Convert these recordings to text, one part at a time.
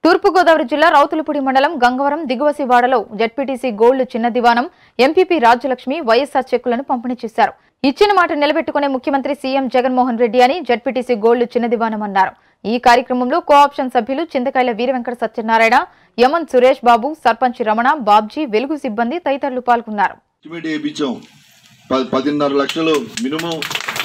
తూర్పుగోదావరి జిల్లా రౌతులపూడి మండలం Gangavaram దిగువసివాడలో ZPTC gold చిన్న దివానం ఎంపీపీ రాజ్యలక్ష్మి వైఎస్ఆర్ చెక్కులను పంపిణీ చేశారు ఇచ్చిన మాట నిలబెట్టుకునే ముఖ్యమంత్రి సీఎం జగన్మోహన్ రెడ్డి అని జడ్పీటీసీ గోల్డ్ చిన్న దివానం అన్నారు ఈ కార్యక్రమంలో కోఆప్షన్ సభ్యులు చింతకాయల వీరవెంకట సత్యనారాయణ యమన్ సురేష్ బాబు సర్పంచ్ రమణ బాబ్జీ వెలుగు సిబ్బంది తదితరులు పాల్గొన్నారు ఎస్టిమేట్ వేయించాం ప- పదిన్నర లక్షలు మినిమం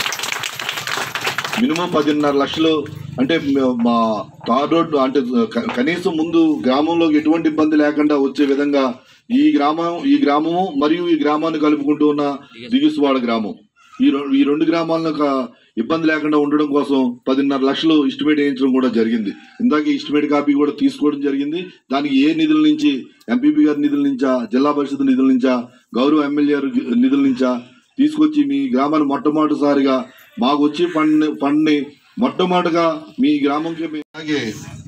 మినిమం పదిన్నర లక్షలు అంటే మ- మా తార్ రోడ్డు అంటే క- కనీసం ముందు గ్రామంలోకి ఎటువంటి ఇబ్బంది లేకుండా వచ్చే విధంగా ఈ గ్రామం ఈ గ్రామము మరియు ఈ గ్రామాన్ని కలుపుకుంటూ ఉన్న దిగుసువాడ గ్రామం ఈ రెండు ఈ రెండు గ్రామాలను క- ఇబ్బంది లేకుండా ఉండడం కోసం పదిన్నర లక్షలు ఎస్టిమేట్ వేయించడం కూడా జరిగింది ఇందాక ఎస్టిమేట్ కాపీ కూడా తీసుకోవడం జరిగింది దానికి ఏ నిధుల నుంచి ఎంపీపీ గారి నిధుల నుంచా జిల్లా పరిషత్ నిధుల నుంచా గౌరవ ఎమ్మెల్యే గారి నిధుల నుంచా తీసుకొచ్చి మీ గ్రామాన్ని మొట్టమొదటిసారిగా మాకు వచ్చి ఫండ్ ఫండ్ని మొట్టమొదటిగా మీ గ్రామంకి మీ- అలాగే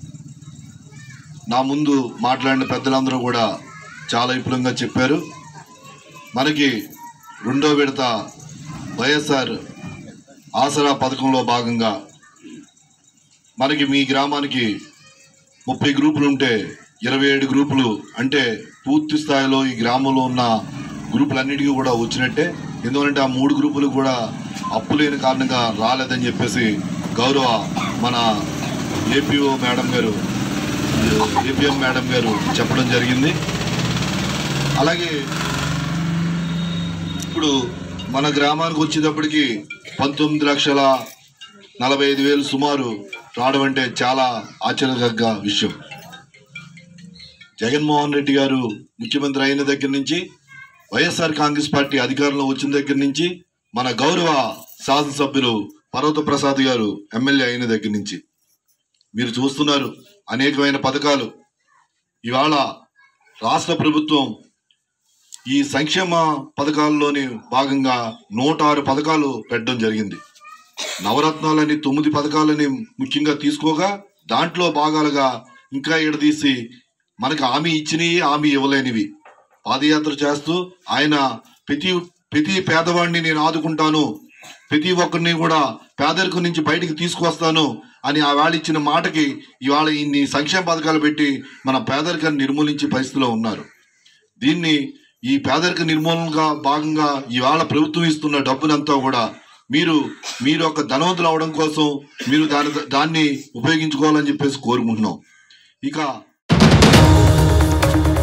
నా ముందు మాట్లాడిన పెద్దలందరూ కూడా చాలా విపులంగా చెప్పారు మనకి రెండో విడత వైఎస్ఆర్ ఆసరా పథకంలో భాగంగా మనకి మీ గ్రామానికి ముప్పై గ్రూపులు ఉంటే ఇరవై ఏడు గ్రూపులు అంటే పూర్తి స్థాయిలో ఈ గ్రామంలో ఉన్న గ్రూపులన్నిటికీ కూడా వచ్చినట్టే ఎందుకంటే ఆ మూడు గ్రూపులు కూడా అప్పు లేని కారణంగా రాలేదని చెప్పేసి గౌరవ మన ఏపీఓ మేడం గారు ఏపీఎం మేడం గారు చెప్పడం జరిగింది అలాగే ఇప్పుడు మన గ్రామానికి వచ్చేటప్పటికి పంతొమ్మిది లక్షల నలభై ఐదు వేలు సుమారు రావడం అంటే చాలా ఆశ్చర్యదగ్గ విషయం జగన్మోహన్ రెడ్డి గారు ముఖ్యమంత్రి అయిన దగ్గర నుంచి వైఎస్ఆర్ కాంగ్రెస్ పార్టీ అధికారంలో వచ్చిన దగ్గర నుంచి మన గౌరవ శాసనసభ్యులు పర్వత ప్రసాద్ గారు ఎమ్మెల్యే అయిన దగ్గర నుంచి మీరు చూస్తున్నారు అనేకమైన పథకాలు ఇవాళ రాష్ట్ర ప్రభుత్వం ఈ సంక్షేమ పథకాల్లోని భాగంగా నూట ఆరు పథకాలు పెట్టడం జరిగింది నవరత్నాలని తొమ్మిది పథకాలని ముఖ్యంగా తీసుకోగా దాంట్లో భాగాలుగా ఇంకా ఎడదీసి మనకు హామీ ఇచ్చినవి హామీ ఇవ్వలేనివి పాదయాత్ర చేస్తూ ఆయన ప్రతి ప్రతి పేదవాడిని నేను ఆదుకుంటాను ప్రతి ఒక్కరిని కూడా పేదరికం నుంచి బయటికి తీసుకొస్తాను అని ఆ వేళ ఇచ్చిన మాటకి ఇవాళ ఇన్ని సంక్షేమ పథకాలు పెట్టి మన పేదరికాన్ని నిర్మూలించే పరిస్థితిలో ఉన్నారు దీన్ని ఈ పేదరిక నిర్మూలనగా భాగంగా ఇవాళ ప్రభుత్వం ఇస్తున్న డబ్బునంతా కూడా మీరు మీరు ఒక ధనవంతులు అవడం కోసం మీరు దాని దాన్ని ఉపయోగించుకోవాలని చెప్పేసి కోరుకుంటున్నాం ఇక